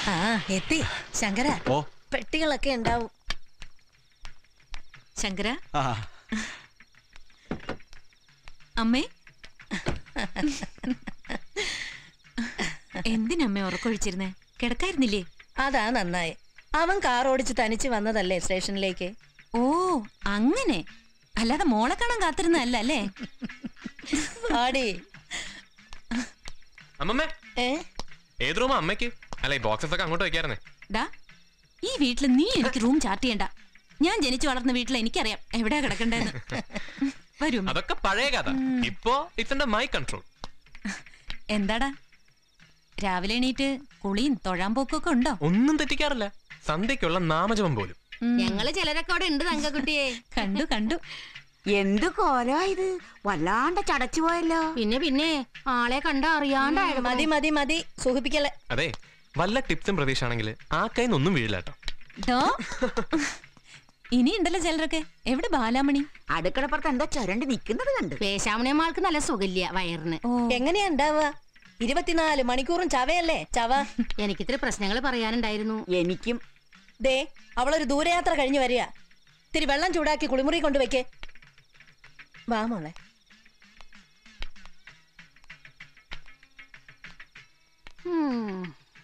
ആ എത്തി ശങ്കര ഓ പെട്ടികളൊക്കെ ഉണ്ടാവും ശങ്കര ആ അമ്മേ എന്തിനമ്മേ ഉറക്കൊഴിച്ചിരുന്നേ കിടക്കായിരുന്നില്ലേ അതാ നന്നായി അവൻ കാർ ഓടിച്ച് തനിച്ച് വന്നതല്ലേ സ്റ്റേഷനിലേക്ക് ഓ അങ്ങനെ അല്ലാതെ മോളെ കാണാൻ കാത്തിരുന്നല്ല അല്ലേ ആടി അമ്മമ്മേ ഏ ഏത് റൂമാ അമ്മയ്ക്ക് അല്ല ഈ ബോക്സസ് ഒക്കെ അങ്ങോട്ട് വെക്കായിരുന്നേ ഡാ ഈ വീട്ടിൽ നീ എനിക്ക് റൂം ചാർട്ട് ചെയ്യണ്ട ഞാൻ ജനിച്ചു വളർന്ന വീട്ടിൽ എനിക്കറിയാം എവിടെയാ കിടക്കണ്ടേന്ന് വരൂ അമ്മേ. അതൊക്കെ പഴയ കഥ ഇപ്പോ ഇറ്റ്സ് മൈ കൺട്രോൾ എന്താടാ രാവിലെ എണീറ്റ് കുളിയും തൊഴാൻ പോക്കൊക്കെ ഉണ്ടോ ഒന്നും തെറ്റിക്കാറില്ല സന്ധ്യക്കുള്ള നാമജപം പോലും ഉം, ഞങ്ങള് ചിലരൊക്കെ അവിടെ ഉണ്ട് തങ്കക്കുട്ടിയെ കണ്ടു കണ്ടു എന്ത് കോലാ ഇത് വല്ലാണ്ട് ചടച്ചു പോയല്ലോ പിന്നെ പിന്നെ ആളെ കണ്ട അറിയാണ്ടായിരുന്നു മതി മതി മതി സൂഹിപ്പിക്കല്ലേ അതെ വല്ല ടിപ്സും പ്രതീക്ഷയാണെങ്കിൽ ആ കൈന്നൊന്നും വീഴില്ല കേട്ടോ ദോ. ഇനി ഉണ്ടല്ലോ ചിലരൊക്കെ എവിടെ ബാലാമണി അടുക്കളപ്പുറത്ത് എന്താ ചുരണ്ടി നിക്കുന്നത് കണ്ട് പേശാമണിയമ്മാൾക്ക് നല്ല സുഖമില്ല വയറിന് ഓ എങ്ങനെയാ ഉണ്ടാവുക ഇരുപത്തിനാല് മണിക്കൂറും ചവയല്ലേ ചവ എനിക്കിത്തിരി പ്രശ്നങ്ങൾ പറയാനുണ്ടായിരുന്നു എനിക്കും ദേ അവളൊരു ദൂരയാത്ര കഴിഞ്ഞു വരിക ഇത്തിരി വെള്ളം ചൂടാക്കി കുളിമുറി കൊണ്ടുവയ്ക്കേ വാ മോളെ ഉം.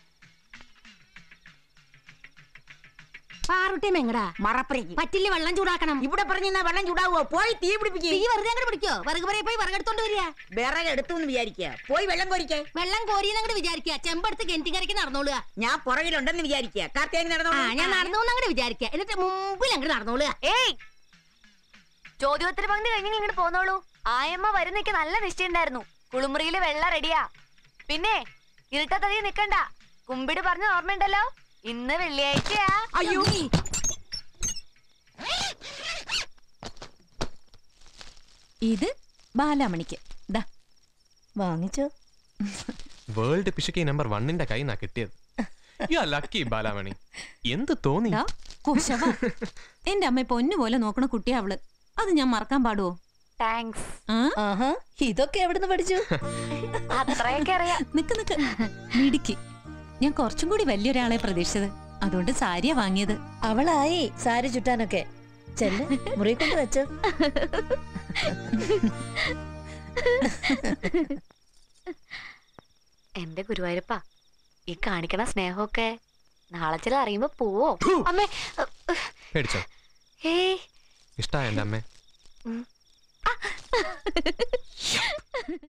പാറുട്ടിയും എങ്ങടാ മറപ്പരയ്ക്ക് പറ്റില്ല വെള്ളം ചൂടാക്കണം ഇവിടെ പറഞ്ഞ വെള്ളം ചൂടാവോ പോയി തീ പിടിപ്പിക്കേ തീ വെറുതെ അങ്ങോട്ട് പിടിക്കോ വിറക് പറയെ പോയി വിറകെടുത്തോണ്ട് വരിക വിറക് എടുത്തു എന്ന് വിചാരിക്കുക പോയി വെള്ളം കോരിക്കേ വെള്ളം കോരിയെന്നങ്ങോട്ട് വിചാരിക്കുക ചെമ്പെടുത്ത് കിണറ്റിക്കരയ്ക്ക് നടന്നോളുക ഞാൻ പുറകിലുണ്ടെന്ന് വിചാരിക്കുക കാർത്തിയാനി ആ നടന്നോ ഞാൻ നടന്നു അങ്ങോട്ട് വിചാരിക്കുക എന്നിട്ട് മുമ്പിൽ അങ്ങോട്ട് നടന്നോളുക ഏയ് ചോദ്യോത്തര പങ്ക്തി കഴിഞ്ഞ് ഇങ്ങോട്ട് പോന്നോളൂ ആയമ്മ വരുന്നേക്ക് നല്ല നിശ്ചയുണ്ടായിരുന്നു കുളിമുറിയില് വെള്ളം റെഡിയാ പിന്നെ ഇരുട്ടത്തധികം നിക്കണ്ട കുമ്പിട് പറഞ്ഞ ഓർമ്മയുണ്ടല്ലോ ഇന്ന് വെള്ളിയാഴ്ചയാ അയ്യോ ഇത് ബാലാമണിക്ക് ദാ വാങ്ങിച്ചോ വേൾഡ് പിശുക്കി നമ്പർ വണ്ണിന്റെ കൈ നാ കിട്ടിയത് യു ലക്കി ബാലാമണി എന്ത് തോന്നി ദാ, കുശവ എന്റെ അമ്മ പൊന്നു പോലെ നോക്കണ കുട്ടിയാ അവള് അത് ഞാൻ മറക്കാൻ പാടുവോ താങ്ക്സ് ആ ആഹാ ഇതൊക്കെ എവിടുന്ന് പഠിച്ചു അത്രയൊക്കെ അറിയാം നിക്ക് നിക്ക് മിടുക്കി ഞാൻ കുറച്ചും കൂടി വലിയൊരാളെ പ്രതീക്ഷിച്ചത് അതുകൊണ്ട് സാരിയാ വാങ്ങിയത് അവളായി സാരി ചുറ്റാനൊക്കെ ചെല്ല് മുറി കൊണ്ട് വെച്ചോ എന്റെ ഗുരുവായൂരപ്പ ഈ കാണിക്കണ സ്നേഹമൊക്കെ നാളെ ചില അറിയുമ്പോ പോവോ അമ്മേ പേടിച്ചോ ഏയ് ഇഷ്ടായ എന്റെ അമ്മേ